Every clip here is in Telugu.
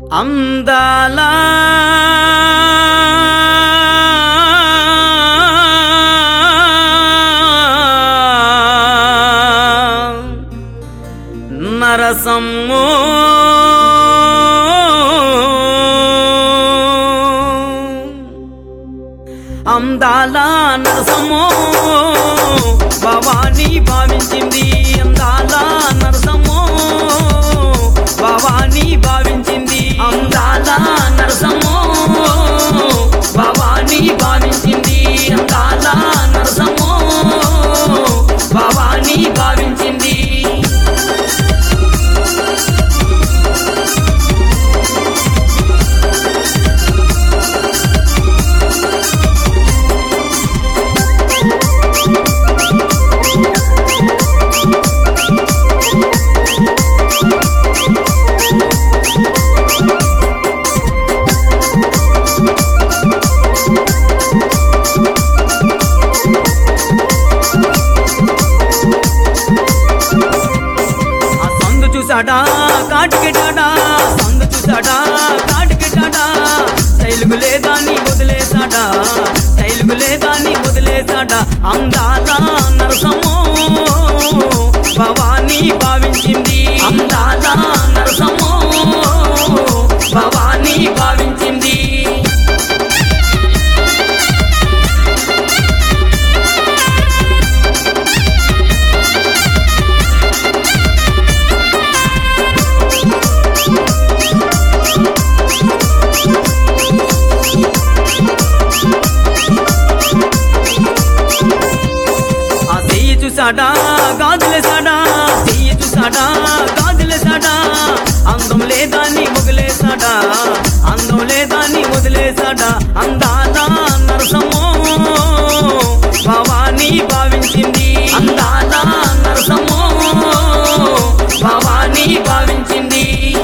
అందాల నరసమ్మో అందాల నరసమ్మో భవానీ భావించింది అందాల నరసమ్మో భవానీ భావించింది అందాల నరసమ్మో భవానీ భావించింది అందాల నరసమ్మో భవానీ భావించింది ఆ సందు చూసాడా కాటికెట్టాడా సందు చూసాడా కాటికెట్టాడా శైలుగు లేదాన్ని వదిలేసాడా శైలుగు లేదాన్ని వదిలేసాడా అందాల నరసమ్మో భవానీ భావించింది అందాల నరసమ్మో భవానీ భావించింది ఆ చెయ్యి చూసాడా గాజులేసాడా చెయ్యి చూసాడా గాజులేసాడా అందం లేదాన్ని వదిలేసాడా అందం లేదాన్ని వదిలేసాడా అందాల నరసమ్మో భవానీ భావించింది అందాల నరసమ్మో భవానీ భావించింది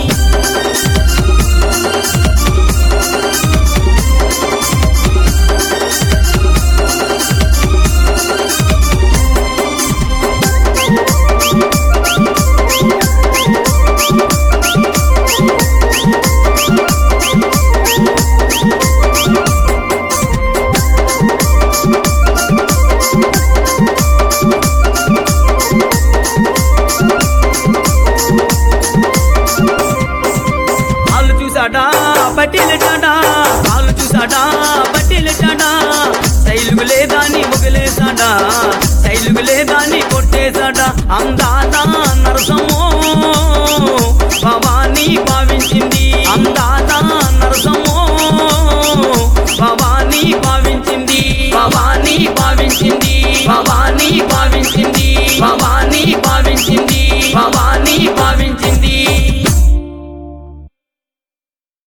కాళ్ళు చూసాడా పట్టిలెట్టాడా కాళ్ళు చూసాడా పట్టిలెట్టాడా శైలుగు లేదాన్ని ముగిలేసాడా శైలుగు లేదాన్ని కొట్టేశాడా అందాల నరసమ్మో